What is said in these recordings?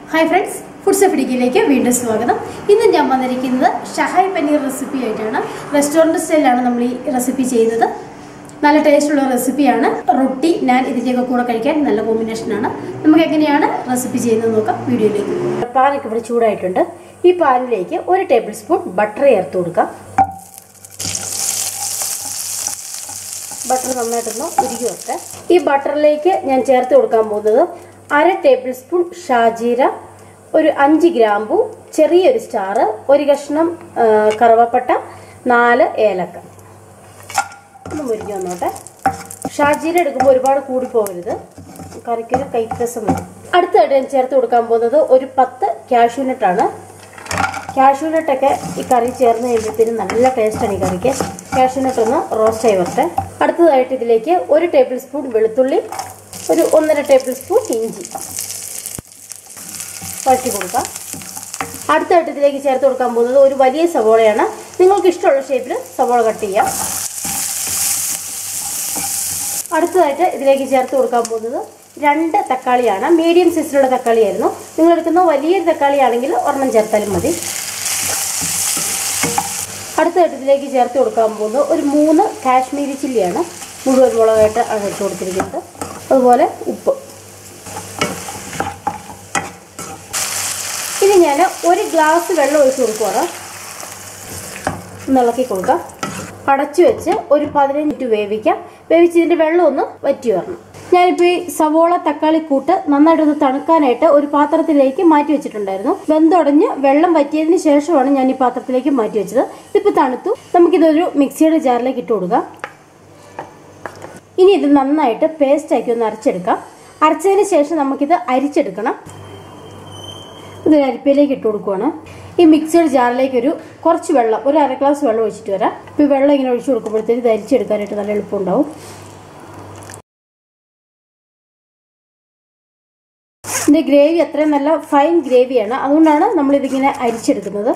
hi friends food സെഫിഡിക്കിലേക്ക് വീണ്ടും സ്വാഗതം ഇന്ന് ഞാൻ വന്നിരിക്കുന്നത് ഷഹായ് പനീർ റെസിപ്പി ആയിട്ടാണ് റെസ്റ്റോറൻറ്റ് സ്റ്റൈലാണ് നമ്മൾ ഈ റെസിപ്പി ചെയ്യുന്നത് നല്ല ടേസ്റ്റുള്ള റെസിപ്പിയാണ് റൊട്ടി ഞാൻ ഇതിൻ്റെയൊക്കെ കൂടെ കഴിക്കാൻ നല്ല കോമ്പിനേഷനാണ് നമുക്ക് എങ്ങനെയാണ് റെസിപ്പി ചെയ്യുന്നത് നോക്കാം വീഡിയോയിലേക്ക് പാനൊക്കെ ഇവിടെ ചൂടായിട്ടുണ്ട് ഈ പാനിലേക്ക് ഒരു ടേബിൾ സ്പൂൺ ബട്ടർ ചേർത്ത് കൊടുക്കാം ബട്ടർ നന്നായിട്ടൊന്ന് ഉരുകി വെക്കെ ഈ ബട്ടറിലേക്ക് ഞാൻ ചേർത്ത് കൊടുക്കാൻ പോകുന്നത് അര ടേബിൾ സ്പൂൺ ഷാജീര ഒരു അഞ്ച് ഗ്രാമ്പു ചെറിയൊരു സ്റ്റാർ ഒരു കഷ്ണം ആ, കറുവപ്പട്ട നാല് ഏലക്ക ഒന്ന് മുരിഞ്ഞു വന്നോട്ടെ ഷാജീര എടുക്കുമ്പോൾ ഒരുപാട് കൂടി പോകരുത് കറിക്കൊരു കൈരസം വരും അടുത്തതായിട്ട് ഞാൻ ചേർത്ത് കൊടുക്കാൻ പോകുന്നത് ഒരു പത്ത് കാഷ്യൂനട്ടാണ് കാഷ്യൂനട്ടൊക്കെ ഈ കറി ചേർന്ന് കഴിയുമ്പോഴത്തേനും നല്ല ടേസ്റ്റാണ് ഈ കറിക്ക് കാഷ്യൂനട്ട് ഒന്ന് റോസ്റ്റ് ആയി വരട്ടെ അടുത്തതായിട്ട് ഇതിലേക്ക് ഒരു ടേബിൾ സ്പൂൺ വെളുത്തുള്ളി ഒരു ഒന്നര ടേബിൾ സ്പൂൺ ഇഞ്ചി വഴറ്റി കൊടുക്കാം അടുത്തായിട്ട് ഇതിലേക്ക് ചേർത്ത് കൊടുക്കാൻ പോകുന്നത് ഒരു വലിയ സവോളയാണ് നിങ്ങൾക്ക് ഇഷ്ടമുള്ള ഷേപ്പിൽ സവോള കട്ട് ചെയ്യാം അടുത്തതായിട്ട് ഇതിലേക്ക് ചേർത്ത് കൊടുക്കാൻ പോകുന്നത് രണ്ട് തക്കാളിയാണ് മീഡിയം സൈസിലുള്ള തക്കാളിയായിരുന്നു നിങ്ങൾ എടുക്കുന്ന വലിയൊരു തക്കാളിയാണെങ്കിൽ ഒരെണ്ണം ചേർത്താലും മതി അടുത്തതായിട്ട് ഇതിലേക്ക് ചേർത്ത് കൊടുക്കാൻ പോകുന്നത് ഒരു മൂന്ന് കാശ്മീരി ചില്ലിയാണ് മുഴുവൻ മുളകായിട്ട് ആണ് ഇട്ട് കൊടുത്തിരിക്കുന്നത് അതുപോലെ ഉപ്പ് ഇനി ഞാൻ ഒരു ഗ്ലാസ് വെള്ളം ഒഴിച്ച് കൊടുക്കുവാണ് ഒന്ന് ഇളക്കി കൊടുക്കാം അടച്ചു വെച്ച് ഒരു പതിനഞ്ച് മിനിറ്റ് വേവിക്കാം വേവിച്ച് ഇതിന്റെ വെള്ളം ഒന്ന് വറ്റി വരണം ഞാനിപ്പോൾ ഈ സവോള തക്കാളി കൂട്ട് നന്നായിട്ടൊന്ന് തണുക്കാനായിട്ട് ഒരു പാത്രത്തിലേക്ക് മാറ്റി വെച്ചിട്ടുണ്ടായിരുന്നു വെന്തുടഞ്ഞ് വെള്ളം വറ്റിയതിന് ശേഷമാണ് ഞാൻ ഈ പാത്രത്തിലേക്ക് മാറ്റി വെച്ചത് ഇതിപ്പോൾ തണുത്തു നമുക്കിതൊരു മിക്സിയുടെ ജാറിലേക്ക് ഇട്ട് കൊടുക്കാം ഇനി ഇത് നന്നായിട്ട് പേസ്റ്റ് ആക്കി ഒന്ന് അരച്ചെടുക്കാം അരച്ചതിന് ശേഷം നമുക്കിത് അരിച്ചെടുക്കണം ഇത് അരിപ്പയിലേക്ക് ഇട്ട് കൊടുക്കുവാണ് ഈ മിക്സിയുടെ ജാറിലേക്ക് ഒരു കുറച്ച് വെള്ളം ഒരു അര ഗ്ലാസ് വെള്ളം ഒഴിച്ചിട്ട് വരാം ഇപ്പോൾ ഈ വെള്ളം ഇങ്ങനെ ഒഴിച്ചു കൊടുക്കുമ്പോഴത്തേക്ക് ഇത് അരിച്ചെടുക്കാനായിട്ട് നല്ല എളുപ്പമുണ്ടാവും ഇതിന്റെ ഗ്രേവി അത്രയും നല്ല ഫൈൻ ഗ്രേവിയാണ് അതുകൊണ്ടാണ് നമ്മൾ ഇതിങ്ങനെ അരിച്ചെടുക്കുന്നത്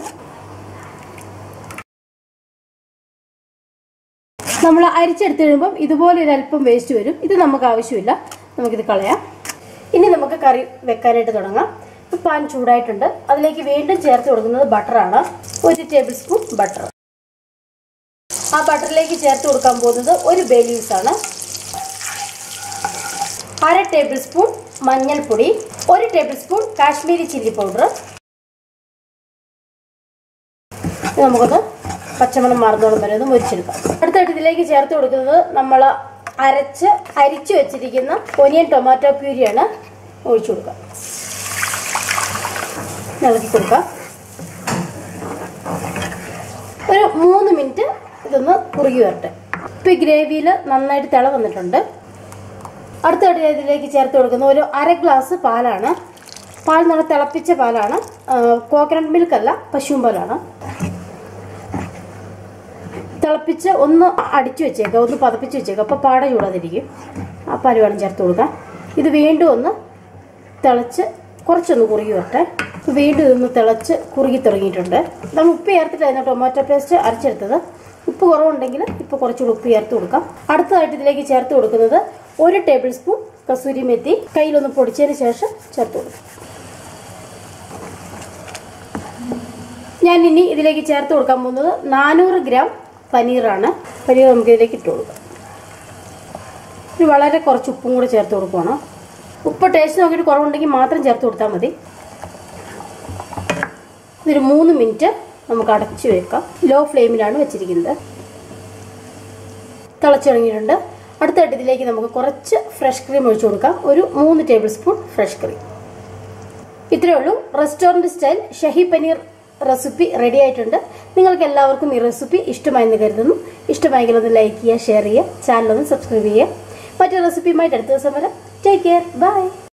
നമ്മൾ അരിച്ചെടുത്ത് കഴിയുമ്പം ഇതുപോലെ ഒരു അല്പം വേസ്റ്റ് വരും ഇത് നമുക്ക് ആവശ്യമില്ല നമുക്കിത് കളയാം ഇനി നമുക്ക് കറി വെക്കാനായിട്ട് തുടങ്ങാം ഇപ്പം പാൻ ചൂടായിട്ടുണ്ട് അതിലേക്ക് വീണ്ടും ചേർത്ത് കൊടുക്കുന്നത് ബട്ടറാണ് ഒരു ടേബിൾ സ്പൂൺ ബട്ടർ ആ ബട്ടറിലേക്ക് ചേർത്ത് കൊടുക്കാൻ പോകുന്നത് ഒരു ബേ ലീവ്സ് ആണ് അര ടേബിൾ സ്പൂൺ മഞ്ഞൾപ്പൊടി ഒരു tablespoon Kashmiri chilli powder ഇത് നമുക്കൊന്ന് പച്ചമണം മാറുന്നോളം വരെ ഒന്ന് മുരിച്ചെടുക്കാം അടുത്തായിട്ട് ഇതിലേക്ക് ചേർത്ത് കൊടുക്കുന്നത് നമ്മൾ അരച്ച് അരിച്ചു വെച്ചിരിക്കുന്ന ഒനിയൻ ടൊമാറ്റോ പ്യൂരിയാണ് ഒഴിച്ചു കൊടുക്കുക ഇളക്കി കൊടുക്കാം ഒരു മൂന്ന് മിനിറ്റ് ഇതൊന്ന് കുറുകി വരട്ടെ ഇപ്പം ഈ ഗ്രേവിയിൽ നന്നായിട്ട് തിള വന്നിട്ടുണ്ട് അടുത്തായിട്ട് ഞാൻ ഇതിലേക്ക് ചേർത്ത് കൊടുക്കുന്ന ഒരു അര ഗ്ലാസ് പാലാണ് പാൽ നല്ല തിളപ്പിച്ച പാലാണ് കോക്കനട്ട് മിൽക്ക് അല്ല പശുവും പാലാണ് തിളപ്പിച്ച് ഒന്ന് അടിച്ചു വെച്ചേക്കാം ഒന്ന് പതപ്പിച്ച് വെച്ചേക്കാം അപ്പോൾ പാട ചൂടാതിരിക്കും ആ പാല് വേണം ചേർത്ത് കൊടുക്കാം ഇത് വീണ്ടും ഒന്ന് തിളച്ച് കുറച്ചൊന്ന് കുറുകി വരട്ടെ ഇപ്പൊ വീണ്ടും ഇതൊന്ന് തിളച്ച് കുറുകി തുടങ്ങിയിട്ടുണ്ട് നമ്മൾ ഉപ്പ് ചേർത്തിട്ടായിരുന്നു ടൊമാറ്റോ പേസ്റ്റ് അരച്ചെടുത്തത് ഉപ്പ് കുറവുണ്ടെങ്കിൽ ഇപ്പോൾ കുറച്ചുകൂടി ഉപ്പ് ചേർത്ത് കൊടുക്കാം അടുത്തതായിട്ട് ഇതിലേക്ക് ചേർത്ത് കൊടുക്കുന്നത് ഒരു ടേബിൾ സ്പൂൺ കസൂരി മെത്തി കയ്യിലൊന്ന് പൊടിച്ചതിന് ശേഷം ചേർത്ത് കൊടുക്കാം ഞാൻ ഇനി ഇതിലേക്ക് ചേർത്ത് കൊടുക്കാൻ പോകുന്നത് നാനൂറ് ഗ്രാം പനീറാണ് പനീർ നമുക്ക് ഇതിലേക്ക് ഇട്ട് കൊടുക്കാം ഇത് വളരെ കുറച്ച് ഉപ്പും കൂടെ ചേർത്ത് കൊടുക്കണം ഉപ്പ് ടേസ്റ്റ് നോക്കിയിട്ട് കുറവുണ്ടെങ്കിൽ മാത്രം ചേർത്ത് കൊടുത്താൽ മതി ഇതൊരു മൂന്ന് മിനിറ്റ് നമുക്ക് അടച്ചു വെക്കാം ലോ ഫ്ലെയിമിലാണ് വെച്ചിരിക്കുന്നത് തിളച്ചു തുടങ്ങിയിട്ടുണ്ട് അടുത്തായിട്ട് ഇതിലേക്ക് നമുക്ക് കുറച്ച് ഫ്രഷ് ക്രീം ഒഴിച്ചു കൊടുക്കാം ഒരു മൂന്ന് ടേബിൾ സ്പൂൺ ഫ്രഷ് ക്രീം ഇത്രയേ ഉള്ളൂ restaurant style shahi paneer recipe ready ആയിട്ടുണ്ട് നിങ്ങൾക്ക് എല്ലാവർക്കും ഈ റെസിപ്പി ഇഷ്ടമായെന്ന് കരുതുന്നു ഇഷ്ടമായെങ്കിൽ ഒന്ന് ലൈക്ക് ചെയ്യുക ഷെയർ ചെയ്യുക ചാനൽ ഒന്ന് സബ്സ്ക്രൈബ് ചെയ്യുക മറ്റൊരു റെസിപ്പിയുമായിട്ട് അടുത്ത ദിവസം വരെ ടേക്ക് കെയർ ബൈ